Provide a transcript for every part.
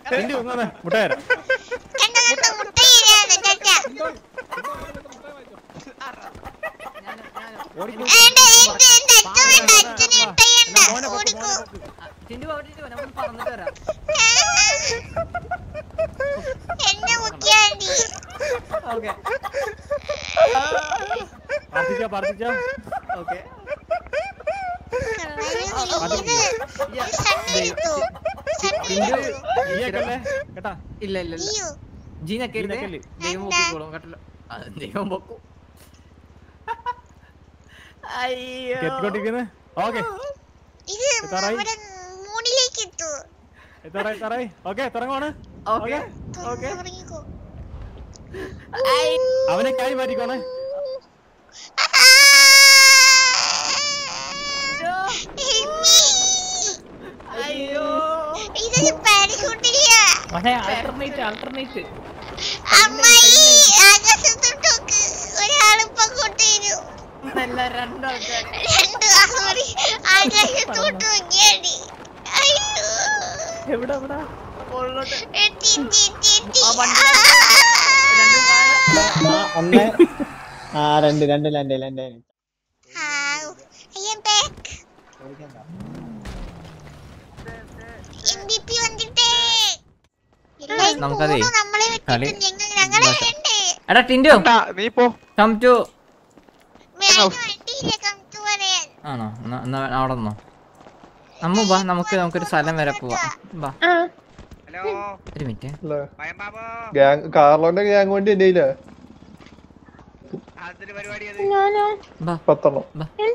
ടിൻഡു വന്നേ മുട്ട തരാം കണ്ടോ കണ്ടോ മുട്ട തരാണ് ചാച്ചാ ഓടിക്കോ ഏണ്ട എന്റെ എന്റെ അച്ഛൻ വേണ്ട അച്ഛന് ഇട്ടയണ്ട മോനെ പൊക്ക്, ഓടിക്കോ മോനെ പൊക്ക്. ടിൻഡു അവിടെ ഇരിക്ക്, നമുക്ക് പറന്നിട്ട് വരാം എന്നെ മുക്കിയാണ്ടി ഓക്കെ പ്രാർത്ഥിച്ചാ പ്രാർത്ഥിച്ചാ ഓക്കെ സണ്ണെടുത്തു സണ്ണെടുത്തു നീയൊക്കെയല്ലേ? കേട്ടാ ഇല്ല ഇല്ല ഇല്ല അയ്യോ ജീനൊക്കെ ഇരുന്നേ ജീനക്കല്ലേ? ദൈവം പൊക്കിക്കോളും കേട്ടല്ലോ ആ, ദൈവം പൊക്കും അയ്യോ കെട്ടിക്കൊണ്ടിരിക്കുന്നേ ഓക്കെ ഇത് എത്താറായി? നമ്മുടെ മൂണിലേക്ക് എത്തു എത്താറായി എത്താറായി ഓക്കെ തുടങ്ങുവാണ് ഓക്കെ ഓക്കെ തുടങ്ങിക്കോ അവനെ കൈ മാറ്റിക്കോണേ അയ്യോ ഇത് പാരഷൂട്ടില്ല പക്ഷേ ആൾട്ടർനേറ്റ് ആൾട്ടർനേറ്റ് അമ്മായി ആകാശത്തോട്ടോക്ക് ഒരാളിപ്പം കൊണ്ടുവരും നല്ല രണ്ടാൾക്കാർ രണ്ട് സോറി ആകാശത്തോട്ട് നോക്കിയാടി അയ്യോ എവിടെ എവിടെ മുകളിലോട്ട് എത്തി എത്തി എത്തി എത്തി ആ വണ്ടി ആ. രണ്ടും താഴെ. ആ, ഒന്ന് ആ രണ്ട് രണ്ട് രണ്ട് രണ്ട് How? I am back. MVP വന്നിട്ടേ എല്ലാരും നമുക്കതേ പോണു, നമ്മളെ കളി വിട്ടിട്ട് ഞങ്ങൾ ഞങ്ങളെ വേണ്ടേ എടാ ടിൻഡു നീ പോ കം ടു വേഗം വണ്ടിയില്ല കമ്പു പറയാൻ ആണോ എന്നാ എന്നാ അവിടെ നിന്നോ നമ്മ വാ നമുക്ക് നമുക്കൊരു സ്ഥലം വരെ പോവാം വാ ഹലോ ഒരു മിനിറ്റ് പയമ്പാബോ ഗ്യാങ് കാർലോന്റെ ഗ്യാങ് വണ്ടി എന്റെ കയ്യിലാ അതൊരു പരിപാടി അത് വാ പത്തെണ്ണം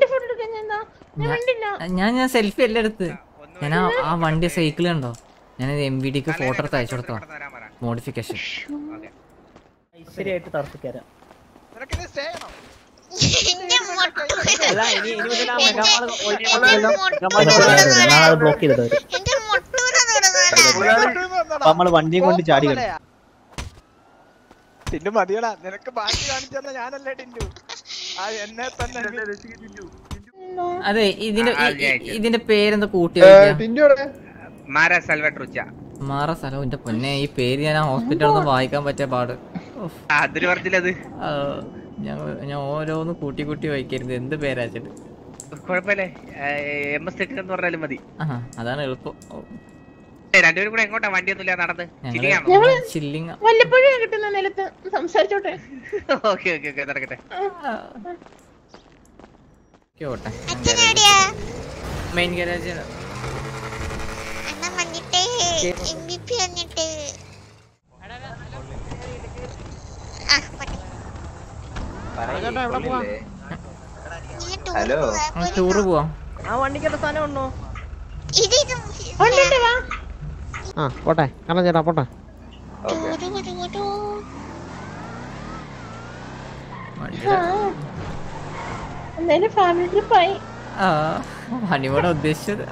ഞാൻ- ഞാൻ ഞാൻ സെൽഫി എല്ലാം എടുത്ത് ഞാൻ ആ ആ വണ്ടി സൈക്കിൾ കണ്ടോ ഞാൻ എം വി ഡിക്ക് ഫോട്ടോ എടുത്ത് അയച്ചു കൊടുത്തോ വരാൻ പറ മോഡിഫിക്കേഷൻ ശരിയായിട്ട് തർക്കിക്കാരാ നിനക്കിത് സ്റ്റേ ചെയ്യണോ എന്റെ മൊട്ട അല്ല ഇനി ഇനി മുതൽ ആ എന്റെ- മെഗാമാൾ എന്റെ മൊട്ട ഞാനത് ബ്ലോക്ക് ചെയ്തിട്ട് വരും എന്റെ മൊട്ടൂര തുടങ്ങാനാ നമ്മള് വണ്ടിയും കൊണ്ട് ചാടി കിടന്നു ടിൻഡു മതിയടാ നിനക്ക് ബാക്കി കാണിച്ചു തന്ന ഞാനല്ലേ ടിൻഡു ആ എന്നെ തന്നെ ടിൻഡു അതെ ഇതിന്റെ ആ, ഈ- ഈ- അയച്ചു. ഇതിന്റെ പേരെന്താ കൂട്ടി ടിന്റോടെ മാര സൽവട്രുച്ച മാറ സ്ഥലം എന്റെ പൊന്നെ ഈ പേര് ഞാൻ ആ ഹോസ്പിറ്റലിൽ നിന്ന് വായിക്കാൻ പറ്റിയ പാട് ഉഫ്. അതൊരു പറഞ്ഞില്ലത് ആ, ഞാൻ ഞാൻ ഓരോന്ന് കൂട്ടി കൂട്ടി വായിക്കരുത് എന്ത് പേരാ വെച്ചിട്ട് കുഴപ്പമില്ലേ എം എസ് തെറ്റിന് എന്ന് പറഞ്ഞാലും മതി ആ അതാണ് എളുപ്പം ഓ, ഏ, രണ്ടുപേരും കൂടെ എങ്ങോട്ടാ വണ്ടിയൊന്നും ഇല്ല നടന്ന് ഞങ്ങള് ചിരിയാണോ ചില്ലിങ് വല്ലപ്പോഴും കിട്ടുന്ന നിലത്ത് സംസാരിച്ചോട്ടെ ഓക്കെ ഓക്കെ ഓക്കെ നടക്കട്ടെ ഓട്ടെ അച്ഛനെവിടെയാ മെയിൻ ഗാരേജ് അണ്ണ വന്നിട്ടേ എം ബി പി വന്നിട്ട് ആ പറ്റി ഞാൻ ടൂർ പോവാ ടൂറ് പോവാം ആ വണ്ടിക്കകത്ത് സാധനം ഉണ്ടോ ഇത് ഇത് ഉണ്ടുണ്ട് വാ ആ പോട്ടെ കാരണം ചേട്ടാ പോട്ടെ ടൂറ് വിടുവോ വണ്ടിയുടെ എന്തായാലും ഫാമിലി ട്രിപ്പായി ആ ഹണിമൂൺ ഉദ്ദേശിച്ചത്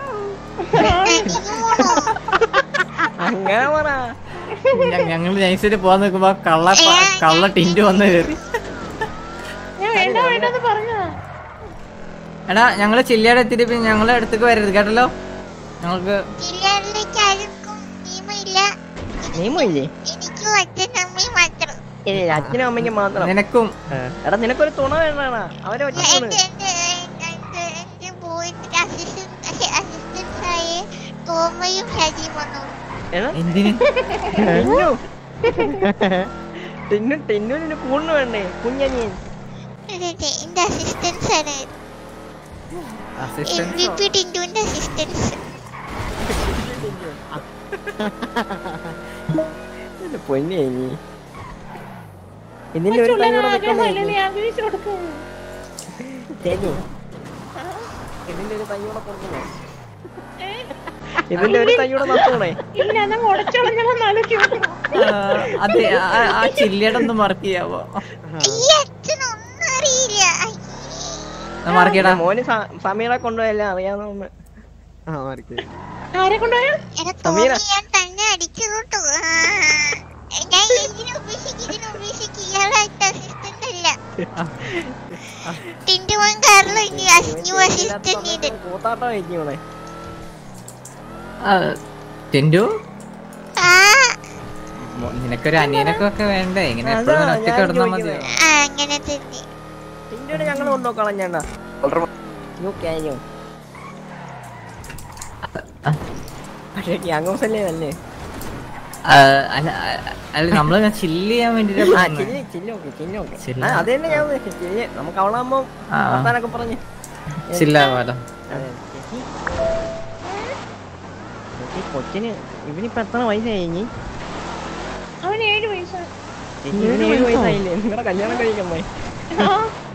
അങ്ങനെ പറ ഞങ്ങൾ നൈസിൽ പോവാൻ നോക്കുമ്പോ കള്ള പ- കള്ള ടിൻറ്റ് വന്ന് കയറി ഞാൻ വേണ്ട വേണ്ടെന്ന് പറഞ്ഞതാ എടാ ഞങ്ങള് ചില്ലയുടെ എത്തിയിട്ട് പിന്നെ ഞങ്ങളെ അടുത്തേക്ക് വരരുത് കേട്ടല്ലോ ഞങ്ങൾക്ക് ജില്ലയിലേക്ക് ആർക്കും നിയമമില്ല നിയമമില്ലേ എനിക്കും അച്ഛനും അമ്മയും മാത്രം ഇല്ല അച്ഛനും അമ്മയ്ക്കും മാത്രം നിനക്കും എടാ നിനക്കൊരു തുണ വേണ്ടാ അവരെ ഒറ്റ എന്റെ എന്റെ എന്റെ എന്റെ ബോയ്സിന്റെ അസിസ്റ്റന്റ് അസിസ്റ്റൻസ് ആയ തോമയും ഷജിയും വന്നു എടാ എന്തിന് ടിന്നു ടിന്നു ടിന്നുവിന് കൂണ് വേണ്ടേ കുഞ്ഞനിയൻ അതെ അതെ എന്റെ അസിസ്റ്റൻസ് ആണ് എം അസിസ്റ്റൻസ് വി പി ടിൻഡുവിന്റെ അസിസ്റ്റൻസ് പൊന്നെ നീ ഇതിന്റെ ഒരു കൈ കൂടെ ആഗ്രഹമല്ലേ നീ വെക്കണേ ആഗ്രഹിച്ചു കൊടുക്കും ചേച്ചി ഇതിന്റെ ഒരു കൈ കൂടെ കൊടുക്കണേ ഇതിന്റെ ഒരു കൈ കൂടെ നട്ടോണേ ഇല്ല എന്നാ ഉടച്ചോളഞ്ഞാൽ ആലോചിക്കും അതെ ആ- ആ ചില്ലയുടെ ഒന്ന് മാർക്ക് ചെയ്യാവോ ഈ അച്ഛനൊന്നും അറിയില്ല അയ്യേ. മാർക്ക് ചെയ്യടാ മോന് സ- സമീറെ കൊണ്ടുപോയല്ലേ അറിയാവുന്ന ആരെ കൊണ്ടുപോയാ എടാ സമീറ. തോന്നി ഞാൻ തന്നെ അടിച്ചു കേട്ടോ ആ. ഞാൻ ഇതിനെ ഉപേക്ഷിക്ക് ഇതിനെ ഉപേക്ഷിക്ക് ഇയാളായിട്ട് അസിസ്റ്റന്റ് അല്ല ടിൻഡു മോൻ കാറിലോ ഇനി ന്യൂ അസിസ്റ്റന്റ് നീഡ് കൂത്താട്ടം കഴിക്കൂടെ ടിൻറ്റു ആ മോ- നിനക്കൊരു അനിയനൊക്കെ ഒക്കെ വേണ്ടേ ഇങ്ങനെ അതാ എപ്പോഴും ഞാൻ ഒറ്റയ്ക്ക് കിടന്നാ മതിയോ ചോദിക്കുന്നത്. ആ അങ്ങനെ തന്നെ ടിൻഡോനെ ഞങ്ങൾ കൊണ്ടുപോക്കണം ചേട്ടാ യു ക്യാനോ പക്ഷേ ഗ്യാങ്കോസല്ലേ നല്ലേ ആ, അല്ല ആ, അല്ല നമ്മള് ചില്ല് ചെയ്യാൻ ആ വേണ്ടിട്ട് chilli chilli okay chilli okay ചില്ല. ആ അത് തന്നെ ഞാൻ ഉദ്ദേശിച്ചത്. ചില്ലി നമുക്ക് അവളാകുമ്പോ ആ. വർത്താനൊക്കെ പറഞ്ഞ് ചില്ലാവാലോ അതെ. ചേച്ചി. ചേച്ചി, കൊച്ചിന് ഇവനിപ്പോ എത്ര വയസ്സായി ഇനി അവന് ഏഴ് വയസ്സാണ് ചേച്ചി ഇവന് ഏഴ് വയസ്സായില്ലേ നിങ്ങളുടെ കല്യാണം കഴിക്കണ്ടേ ആ.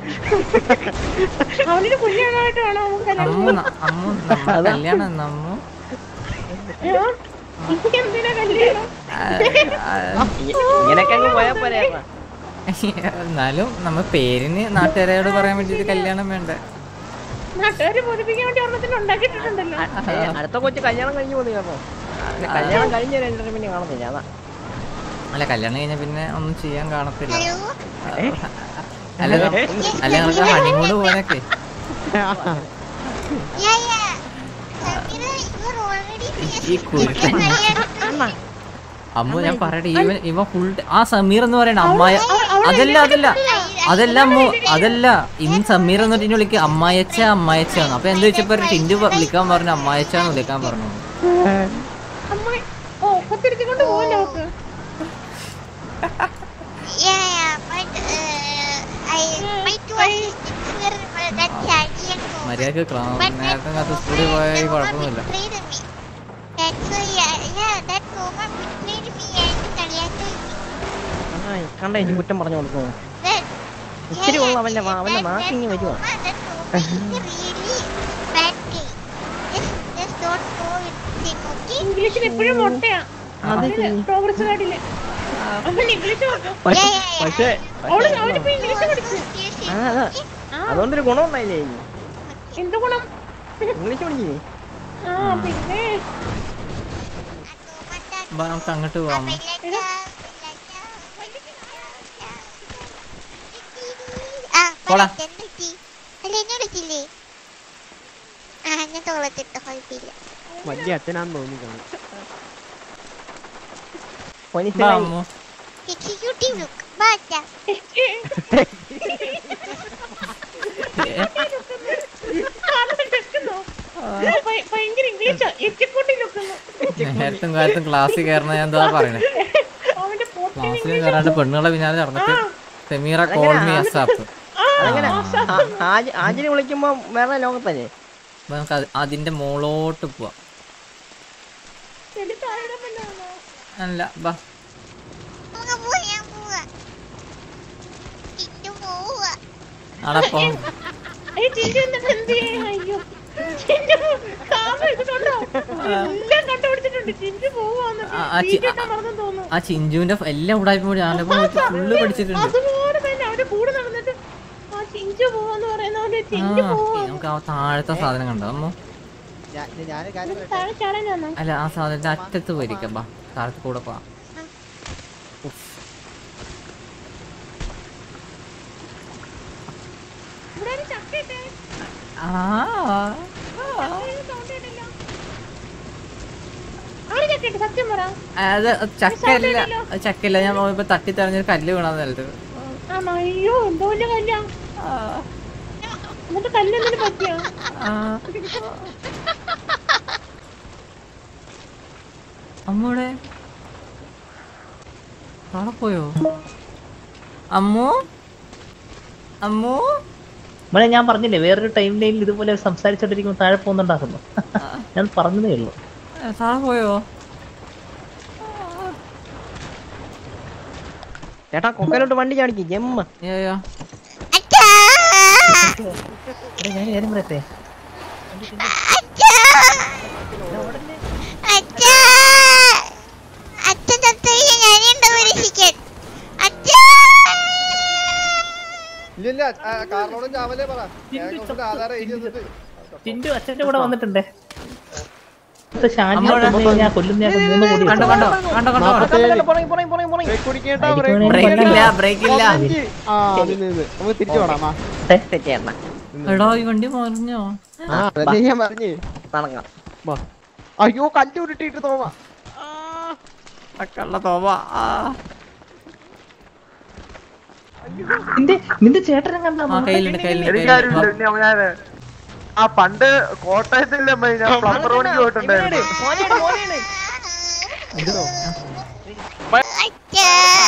അവനൊരു കുഞ്ഞാണായിട്ട് വേണം നമുക്ക് കല്യാണം അമ്മു ന- അമ്മു നമ്മുടെ കല്യാണം നമ്മു ആ? എനിക്ക് എന്തിനാ കല്യാണം ഇങ്ങനെയൊക്കെ അങ്ങ് പോയാ പോരെ ഏട്ടാ. എന്നാലും നമ്മ പേരിന് നാട്ടുകാരോട് പറയാൻ വേണ്ടിട്ട് കല്യാണം വേണ്ട നാട്ടുകാരെ ബോധിപ്പിക്കാൻ വേണ്ടി ഒരെണ്ണത്തിന് ഉണ്ടാക്കിയിട്ടുണ്ടല്ലോ ഏ, അടുത്ത കൊച്ചു കല്യാണം കഴിഞ്ഞു പോയി കേട്ടോ പിന്നെ കല്യാണം കഴിഞ്ഞ രണ്ടര പിന്നെ കാണത്തില്ല അതാ അല്ല കല്യാണം കഴിഞ്ഞാ പിന്നെ ഒന്നും ചെയ്യാൻ കാണത്തില്ല ഹലോ അല്ല ന- അല്ല നമുക്ക് ഹണിമൂണ് പോകാനൊക്കെ Yeah, yeah. Samira, you are already ഈ കുരുത്തൻ അമ്മു ഞാൻ പറയട്ടെ ഇവൻ ഇവ ഫുൾ ആ സമീർ എന്ന് പറയണ അമ്മായ അതല്ല അതല്ല അതല്ല അമ്മു അതല്ല ഇന്ന് സമീർ എന്ന് പറഞ്ഞിട്ട് വിളിക്കുക അമ്മായച്ച അമ്മായച്ച അപ്പൊ എന്ത് വെച്ചപ്പോ ടിൻഡു പ- വിളിക്കാൻ പറഞ്ഞു അമ്മായച്ച എന്ന് വിളിക്കാൻ പറഞ്ഞു അമ്മ ഓ ഒത്തിരിച്ചുകൊണ്ട് പോവല്ലോ അവക്ക് Yeah, yeah. My, uh, I, my two assistants were uh, that Chachi and Thomas. മര്യാദക്ക് ക്ലാ- But നേരത്തെ that കാലത്ത് Thomas സ്കൂളിൽ പോയാൽ Thomas കുഴപ്പമൊന്നുമില്ല betrayed me. That's why, yeah, yeah, that Thomas betrayed me and കളിയാക്കി ആ കണ്ട എനിക്ക് കുറ്റം പറഞ്ഞു കൊടുക്കുന്നു That, ഇച്ചിരി ഉള്ള അവന്റെ വാ- അവന്റെ നാക്കിങ്ങി വരുവാ Thomas, that Thomas is a really bad guy. Just, just don't go with him, okay? ഇംഗ്ലീഷിൽ എപ്പോഴും മുട്ടയാ അത് പ്രോഗ്രസ് കാർഡില് അവൻ ഇംഗ്ലീഷ് നോക്കും Yeah, yeah, yeah. പക്ഷേ അവള് അവനിപ്പോ ഇംഗ്ലീഷ് പഠിച്ചു ആ അതാ അതുകൊണ്ടൊരു ഗുണം ഉണ്ടായില്ലേ ഇനി? എന്ത് ഗുണം ഇംഗ്ലീഷ് പഠിച്ചില്ലേ ആ പിന്നെ ബാ, നമുക്ക് അങ്ങോട്ട് പോവാം പോടാ. അല്ല എന്നെ വിളിച്ചില്ലേ ആ ഞാൻ തോളത്തിട്ട് കുഴപ്പമില്ല വലിയ അച്ഛനാന്ന് തോന്നിക്കണം ബാ, പൊന്നിസിനായി അമ്മു എക്സിക്യൂട്ടീവ് ലുക്ക് ബാറ്റാ ഭയങ്കര ഇംഗ്ലീഷാ എച്ചിക്കൂട്ടി നിൽക്കുന്നു നേരത്തും കാലത്തും ക്ലാസ്സിൽ കയറണ ഞാൻ എന്താ പറയണേ അവന്റെ പൊട്ടി ക്ലാസ്സിൽ കയറാണ്ട് പെണ്ണുങ്ങളെ പിന്നാലെ നടന്നിട്ട് സെമീറ കോൾ മീ അസാപ്പ് അതെങ്ങനെ ആജിനെ വിളിക്കുമ്പോ വേറെ ലോകത്തല്ലേ അപ്പൊ നമുക്ക് അത് അതിന്റെ മോളോട്ട് പോവാം എടുത്താഴെ പെണ്ണാണോ അല്ല ബാ നമുക്ക് പോവാ ഞാൻ പോവാ ഇന്നു പോവാ ആടപ്പോ അയ്യോ ചിഞ്ചു എന്നിട്ട് എന്ത് ചെയ്യും അയ്യോ ചിഞ്ചു കാമ എടുത്തിട്ടുണ്ടോ എല്ലാം കണ്ടുപിടിച്ചിട്ടുണ്ട് ചിഞ്ചു പോവാന്ന് ആ, ആ ചി- ചീറ്റിട്ടാ മറന്നു തോന്നുന്നു ആ ചിഞ്ചുവിന്റെ എല്ലാ ഉടായ്പ കൂടി ആനപ്പോ ഫുള്ള് പഠിച്ചിട്ടുണ്ട് അതുപോലെ തന്നെ അവന്റെ കൂടെ നടന്നിട്ട് ആ ചിഞ്ചു പോവാന്ന് പറയുന്ന പോലെ ആ ചിഞ്ചു പോവാ നമുക്ക് ആ താഴത്തെ സാധനം കണ്ടോ അമ്മോ ഞാൻ കാര്യം താഴെ ചാടാൻ വന്നോ അല്ല ആ സാധനത്തിന്റെ അറ്റത്ത് പോയിരിക്കാം ബാ താഴത്ത് കൂടെ പോവാം ഇവിടെ ഒരു ചക്ക ഇട്ടേ ആ സൗണ്ട് കേട്ടില്ല ആര് ചക്ക ഇട്ട് സത്യം പറ അത് ചക്കല്ല അത് ചക്കല്ല ഞാൻ ഇപ്പൊ തട്ടി തെറഞ്ഞൊരു കല്ല് വീണാന്ന് നിലത്ത് ആണോ അയ്യോ എന്തോ വലിയ കല്ലാ എന്നിട്ട് കല്ലെന്തിനു പറ്റിയോ ആ. അമ്മൂടെ അവിടെ പോയോ അമ്മു അമ്മു മോനെ ഞാൻ പറഞ്ഞില്ലേ വേറൊരു ടൈം ലൈനിൽ ഇതുപോലെ സംസാരിച്ചോണ്ടിരിക്കുമ്പോൾ താഴെ പോകുന്നുണ്ടാക്കുന്നു ഞാൻ പറഞ്ഞതേ ഉള്ളൂ ഏ, താഴെ പോയോ ചേട്ടാ കൊക്കലോട്ട് വണ്ടി ചാടിക്കും ജമ്മ അയ്യോ അച്ഛാ എടാ, ഞാൻ കാര്യം പറയട്ടെ അച്ഛാ അച്ഛാ അച്ഛൻ തത്തയ്യ ഞാനുണ്ടോ പരീക്ഷിക്കാൻ അച്ഛാ ഇല്ല ഇല്ല കാറിനോടും ചാവലേ പറ ഞങ്ങൾക്ക് ആധാരം എഴുതി തന്നിട്ട് ചിഞ്ചു അച്ഛന്റെ കൂടെ വന്നിട്ടുണ്ടേ ഇപ്പൊ ഷാനി ഞാൻ കൊല്ലുന്ന ഞാൻ മൂന്ന് കോടി കണ്ടോ കണ്ടോ കണ്ടോ കണ്ടോ പുറകെ പുറകെ പുറകെ പുറകെ കുടിക്കേട്ടാ ബ്രേക്ക് ഇല്ല ബ്രേക്ക് ഇല്ല ആ അതിന് ഇത് നമുക്ക് തിരിച്ചു പോടാമാ തെറ്റ് ചേട്ടനാ എടാ ഈ വണ്ടി മറിഞ്ഞോ ആ അതല്ലേ ഞാൻ പറഞ്ഞേ നടക്കാം വാ. അയ്യോ കല്ല് ഉരുട്ടിട്ട് തോമാ ആ കള്ള തോമ ആ നിന്റെ നിന്റെ ചേട്ടനെ കണ്ടാ ആ കയ്യിലുണ്ട് കയ്യിലുണ്ട് എനിക്കാരും കയ്യിലുണ്ട്. ഇല്ല ഇനി ഞാന് ആ പണ്ട് കോട്ടയത്തില്ലേ അമ്മ ഞാൻ പ്ലംബർ പണിക്ക് പോയിട്ടുണ്ടായിരുന്നു മോനെയാണ് മോനെയാണ് അച്ഛാ.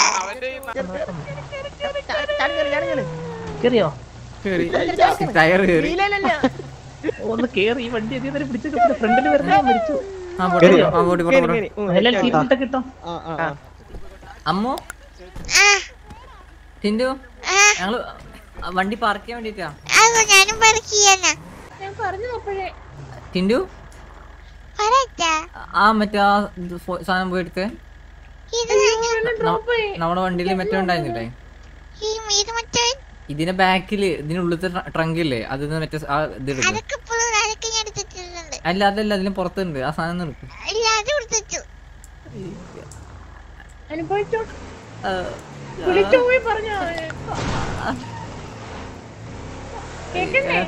ചാടി കയറി ചാടി കയറി കേറിയോ കേറി. ടയർ കേറി ഇല്ലല്ല ഒന്ന് കേറി ഈ വണ്ടി അതേ തന്നെ പിടിച്ചു ഫ്രണ്ടിൽ വരുന്ന മരിച്ചു ആ പോട്ടെ ആ പോട്ടെ പോട്ടെ കയറി പോട്ടെ കയറി ഉം, എല്ലാം സീറ്റ് ബെൽറ്റ് കിട്ടും അമ്മു ആ, ടിൻഡു ആ, ഞങ്ങള് വണ്ടി പാർക്ക് ചെയ്യാൻ വേണ്ടിട്ടാ അത് ഞാനും വർക്ക് ചെയ്യാനാ ഞാൻ പറഞ്ഞു അപ്പോഴേ ടിൻഡു പറയച്ചാ ആ മറ്റേ ആ ഇത് ഫോ- സാധനം പോയി എടുത്തേ ഇത് ഡ്രോപ്പ് ആയി നമ്മുടെ വണ്ടിയിൽ മറ്റേ ഉണ്ടായിരുന്നില്ലേ ഈ ഇത് മറ്റേ ഇതിന്റെ ബാക്കില് ഇതിനുള്ളിലത്തെ ട്രങ്ക് ഇല്ലേ അതിൽ നിന്ന് മറ്റേ ആ ഇത് എടുക്കും അതൊക്കെ ഇപ്പോഴും അതൊക്കെ ഞാൻ എടുത്തിട്ടുണ്ട് അല്ല അതല്ല അതിന് പുറത്തുണ്ട് ആ സാധനം ഒന്ന് എടുക്കും ഇല്ല അത് കൊടുത്തു അനുഭവിച്ചോ വിളിച്ചു പോയി പറഞ്ഞോ കേക്കണ്ടേ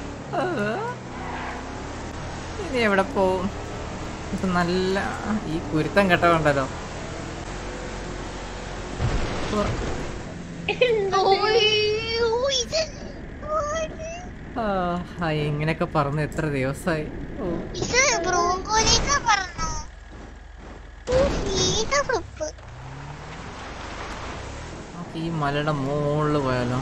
ഇനി എവിടെ പോവും ഇത് നല്ല ഈ കുരുത്തം കെട്ടതുണ്ടല്ലോ ഓയ്യോ, ഇത് ആ, ആ, ഇങ്ങനെയൊക്കെ പറഞ്ഞ് എത്ര ദിവസമായി ഓ ഇത് ബ്രോങ്കോലേക്കാ പറഞ്ഞു സീത ഫ്ലിപ്പ് നമുക്ക് ഈ മലയുടെ മുകളിൽ പോയാലോ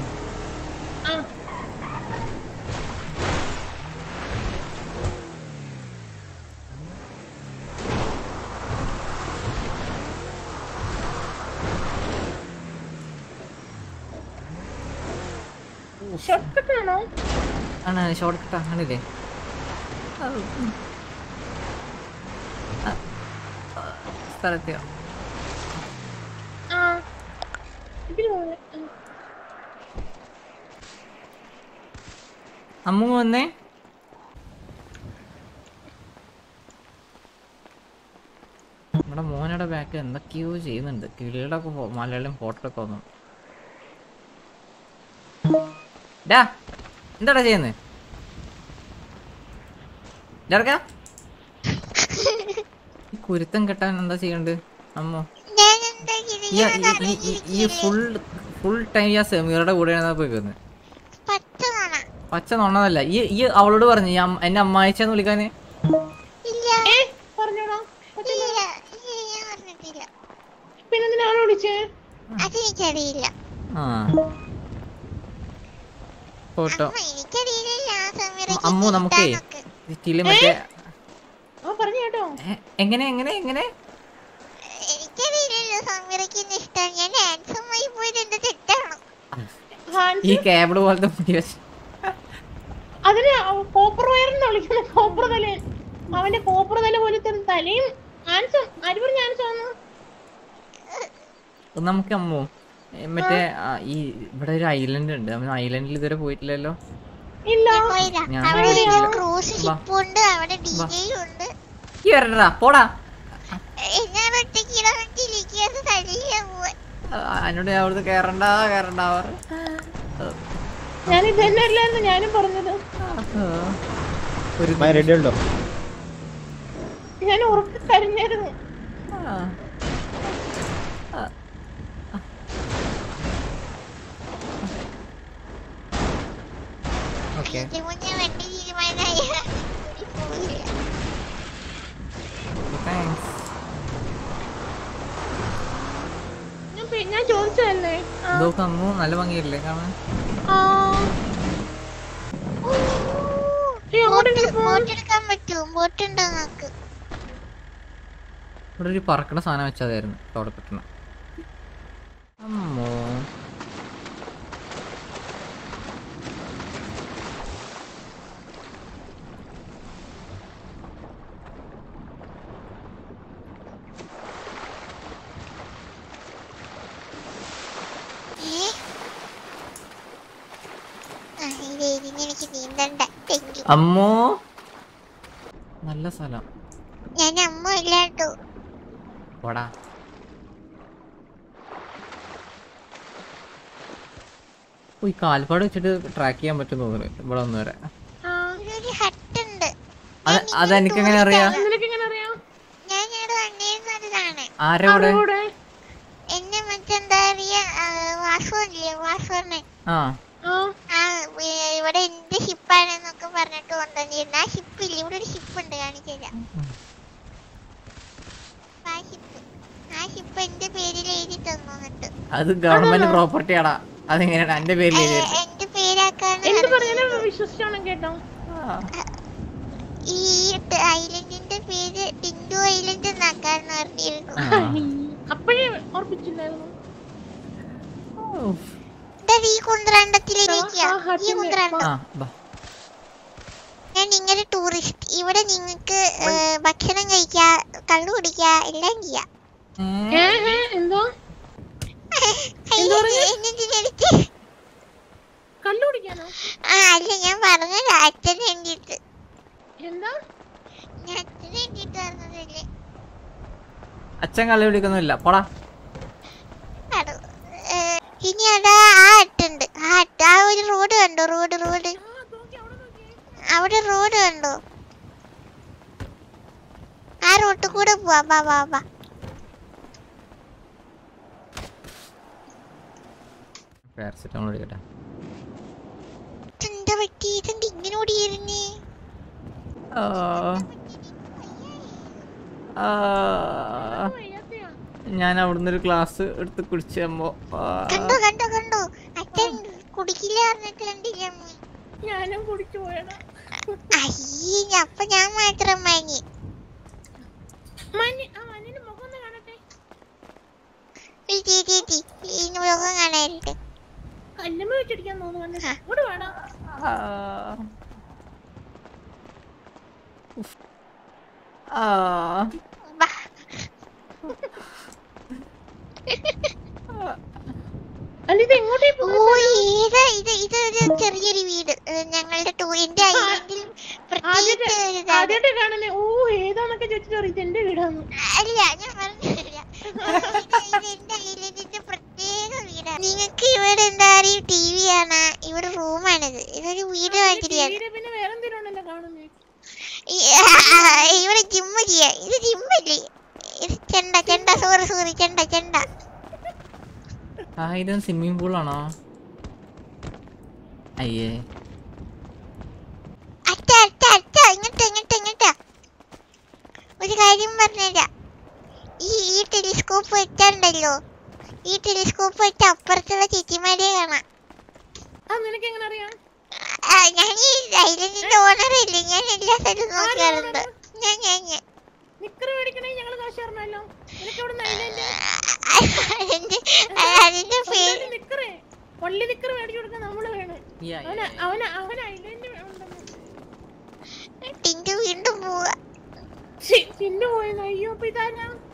ഷോർട്ട് കട്ട് ആണോ ആണ് ഷോർട്ട് കട്ട് ആണില്ലേ സ്ഥലത്തെയോ ആ ഇതിന് പോലെ അമ്മു വന്നേ നമ്മുടെ മോനയുടെ ബാക്ക് എന്തൊക്കെയോ ചെയ്യുന്നുണ്ട് കിളിയുടെ ഒക്കെ ഫോ- മലയാളം ഫോട്ടോ ഒക്കെ വന്നു ഡാ എന്താടാ ചെയ്യുന്നത് ഇറക്ക ഈ കുരുത്തം കെട്ടാൻ എന്താ ചെയ്യണ്ട് അമ്മോ ഞാൻ എന്താ ഈ ഈ- ഈ- ഈ- ഈ ഫുൾ ഫുൾ ടൈം ഈ ആ സെമീറുടെ കൂടെയാണ് പോയിക്കുന്നത് പച്ച നോണ പച്ച നോണതല്ല ഈ ഈ അവളോട് പറഞ്ഞു ഈ അമ്മ- എന്നെ അമ്മായിച്ചെന്ന് വിളിക്കാന് ഇല്ല ഏ പറഞ്ഞോടാ ഇല്ല ഇല്ല ഞാൻ പറഞ്ഞിട്ടില്ല പിന്നെ എന്തിനാണ് വിളിച്ചേ അതെനിക്കറിയില്ല ആ ഫോട്ടോ അമ്മ എനിക്കറിയില്ല ആ സമയത്ത് അമ്മു നമുക്കേ സിറ്റിയില് മറ്റേ ആ പറഞ്ഞു കേട്ടോ എ- എങ്ങനെ എങ്ങനെ എങ്ങനെ എനിക്കറിയില്ലല്ലോ സമീറയ്ക്ക് എന്നെ ഇഷ്ടമാണ് ഞാൻ ഹാൻസമായി പോയത് എന്റെ തെറ്റാണോ ഹാൻസ് ഈ കേബിൾ പോലത്തെ മുടി വെച്ച് അതിന് കോപ്പർ വയറെന്ന് വിളിക്കുന്ന കോപ്പർ തല അവന്റെ കോപ്പർ തല പോലത്തെ ഒരു തലയും ആൻസും ആര് പറഞ്ഞ ആൻസാന്ന് നമുക്ക് അമ്മു എ, മറ്റേ ആ, ഈ ഇവിടെ ഒരു ഐലൻഡ് ഉണ്ട് നമ്മൾ ഐലൻഡിൽ ഇതുവരെ പോയിട്ടില്ലല്ലോ ഇല്ല പോയില്ല ഞാൻ അവിടെ ഒരു പോയിട്ടില്ല. ക്രൂസ് വാ. ഷിപ്പ് ഉണ്ട് അവിടെ ഡി വാ. ജെ ഉണ്ട് ഈ വരണ്ടാ പോടാ ഞാൻ ഒറ്റയ്ക്ക് ഇടാൻ വേണ്ടിയിരിക്കുന്നത് തടിയില്ല പോവാൻ ആ, എന്നോട് ഞാൻ അവിടുന്ന് കേറണ്ട കേറണ്ട അവർ ഞാൻ ഇത് തന്നെ അല്ലായിരുന്നു ഞാനും പറഞ്ഞത് ഒരു റെഡി ഉണ്ടോ ഞാൻ ഉറക്കെ കരഞ്ഞായിരുന്നു ആ. ആ. ഓക്കെ ഇതിന് മുന്നേ വണ്ടി തീരുമാനമായ പോയില്ല താങ്ക്സ് ഞാൻ പി- ഞാൻ ചോദിച്ചതല്ലേ ആ, ഇതൊക്കെ അമ്മു നല്ല ഭംഗിയല്ലേ കാണാൻ ആ. ഏയ്, അങ്ങോട്ടെങ്കിലും പോ. ബോട്ട് എടുക്കാൻ പറ്റുമോ ബോട്ട് ഉണ്ടോ നോക്ക് ഇവിടെ ഒരു പറക്കണ സാധനം വെച്ചതായിരുന്നു അവിടെ കിട്ടണ അമ്മോ ഏ ആ ഇത് ഇതിന് എനിക്ക് നീന്തണ്ട താങ്ക് യു അമ്മോ നല്ല സ്ഥലം ഞാൻ അമ്മ ഇല്ലാട്ടോ പോടാ ഓ, ഈ കാൽപ്പാട് വെച്ചിട്ട് ട്രാക്ക് ചെയ്യാൻ പറ്റും തോന്നുന്നു ഇവിടെ ഒന്ന് വരെ ആ, ഒരു ഹട്ട് ഉണ്ട് അത് അതെനിക്ക് എങ്ങനെ അറിയാം നിനക്ക് എങ്ങനെ അറിയാം ഞാൻ ഞങ്ങളുടെ വണ്ടിയിൽ നിന്നതാണ് ആരാ ഇവിടെ അവിടെ എന്നെ മറ്റെന്താ പറയാ വാസുവല്ലേ വാസുവണ്ണൻ ആ ആ ആ വി- ഇവിടെ എന്ത് ഷിപ്പാണെന്നൊക്കെ പറഞ്ഞിട്ട് കൊണ്ടുവന്നിരുന്നു ആ ഷിപ്പില്ല ഇവിടെ ഒരു ഷിപ്പ് ഉണ്ട് കാണിച്ചില്ല ആ ഷിപ്പ് ആ ഷിപ്പ് എന്റെ പേരിൽ എഴുതി തന്നു എന്നിട്ട് അത് ഗവൺമെന്റ് പ്രോപ്പർട്ടിയാടാ അതെങ്ങനെയാണ് എന്റെ പേരിൽ ഏ, എഴുതിയത് എന്റെ പേരാക്കാന്ന് എന്ത് പറഞ്ഞത്. പറഞ്ഞാലും വിശ്വസിച്ചോണം കേട്ടോ ഈ ഐലൻഡിന്റെ പേര് ടിൻഡു ഐലൻഡ് എന്നാക്കാന്ന് പറഞ്ഞിരുന്നു ആ. അപ്പോഴേ ഓർപ്പിച്ചില്ലായിരുന്നു ഉഫ്. ദാ ഈ കുന്ത്രാണ്ടത്തിലേക്ക് ആ, ആ, ഈ ഹട്ടിന്റെ- കുന്ത്രാണ്ടം ആ ബാ ഞാൻ നിങ്ങളുടെ ടൂറിസ്റ്റ് ഇവിടെ നിങ്ങൾക്ക് ഭക്ഷണം കഴിക്കാ കള്ളു കുടിക്കാ എല്ലാം ചെയ്യാം ഏ ഏ എന്തോ എന്നിട്ട് കള്ളു കുടിക്കാനോ ആ അല്ല ഞാൻ പറഞ്ഞത് അച്ഛന് വേണ്ടിട്ട് എന്താ ഞാൻ അച്ഛന് വേണ്ടിട്ട് പറഞ്ഞതല്ലേ അച്ഛൻ കള്ളി പിടിക്കൊന്നുമില്ല പോടാ അത്, ഏ, ഇനി അതാ ആ അട്ടുണ്ട് ആ അട്ട് ആ ഒരു റോഡ് കണ്ടോ റോഡ് റോഡ് അവിടെ റോഡ് കണ്ടോ ആ റോട്ടിൽ കൂടെ പോവാ ബാ ബാ ബാ പാരസെറ്റമോൾ എടുക്കട്ടെ എന്താ പറ്റി ഇതെന്ത് ഇങ്ങനെ ഓടിയിരുന്നേ ആ. ആ. വയ്യാത്തയാ ഞാൻ അവിടുന്ന് ഒരു ഗ്ലാസ് എടുത്ത് കുടിച്ചപ്പോ കണ്ടോ കണ്ടോ കണ്ടോ അച്ഛൻ കുടിക്കില്ല പറഞ്ഞിട്ട് കണ്ടില്ല അമ്മ. ഞാനും കുടിച്ചു പോയടാ അയ്യേ അപ്പൊ ഞാൻ മാത്രം വാങ്ങി മഞ്ഞ് ആ മഞ്ഞിന്റെ മുഖം ഒന്ന് കാണട്ടെ ഈ ചീ ചീ ചീ ഈ മുഖം കാണാനുണ്ട് കല്ലുമ്മ വെച്ചിരിക്കാൻ തോന്നുന്നു ഇങ്ങോട്ട് വേണം ബാ. അല്ല ഇത് എങ്ങോട്ടേ ഓ ഏതാ ഇത് ഇതൊരു ചെറിയൊരു വീട് ഏ, ഞങ്ങളുടെ ടൂറിന്റെ ഐലൻഡിൽ ആദ്യത്തെ പ്രത്യേകിച്ച് ഒരു ഇതാണ്. ആദ്യമായിട്ട് കാണുന്നേ ഓ ഏതാന്നൊക്കെ ചോദിച്ചിട്ട് പറയും ഇത് എന്റെ വീടാന്ന് അല്ല ഞാൻ പറഞ്ഞില്ല ഇത് ഇത് എന്റെ ഐലൻഡിന്റെ പ്രത്യേക വീടാണ് നിങ്ങൾക്ക് ഇവിടെ എന്താ പറയുക ടി വി ആണ് ഇവിടെ റൂമാണിത് ഇതൊരു വീട് മാതിരിയാണ് വീട് പിന്നെ വേറെന്തെങ്കിലും ഉണ്ടല്ലോ കാണുന്നേ ഈ- ആ, ഇവിടെ ജിമ്മ് ചെയ്യാ ഇത് ജിമ്മല്ലേ ഇത് ചെണ്ട ചെണ്ട സോറി സോറി ചെണ്ട ചെണ്ട ആ ഇത് സ്വിമ്മിംഗ് പൂളാണോ അയ്യേ അറ്റ അറ്റ അറ്റ ഇങ്ങോട്ട് ഇങ്ങോട്ട് ഇങ്ങോട്ട് ഒരു കാര്യം പറഞ്ഞുതരാം ഈ ഈ ടെലിസ്കോപ്പ് വെച്ചുണ്ടല്ലോ ഈ ടെലിസ്കോപ്പ് വെച്ച് അപ്പുറത്തുള്ള ചേച്ചിമാരെ കാണാം ആ നിനക്ക് എങ്ങനെ അറിയാം ആ, ഞാൻ ഈ ഐലൻഡിന്റെ ഓണർ ഇല്ലേ ഞാൻ എല്ലാ സ്ഥലത്തും നോക്കാറുണ്ട് ഞാൻ ഞാൻ ഞാൻ നിക്കറ് മേടിക്കണേ ഞങ്ങള് കാശ് തരണല്ലോ നിനക്ക് ഇവിടെ നൈലൻഡ് അതിന്റെ അതിന്റെ പേര് നിക്കറേ പള്ളി നിക്കറ് മേടിച്ചു കൊടുക്കാൻ നമ്മള് വേണം Yeah, yeah, അവന് yeah. അവന് അവന് ഐലൻഡ് ഉണ്ടെന്ന് ടിൻറ്റു വീണ്ടും പോവാ ചിന്നു പോയെന്ന് അയ്യോ അപ്പൊ ഇതാരാ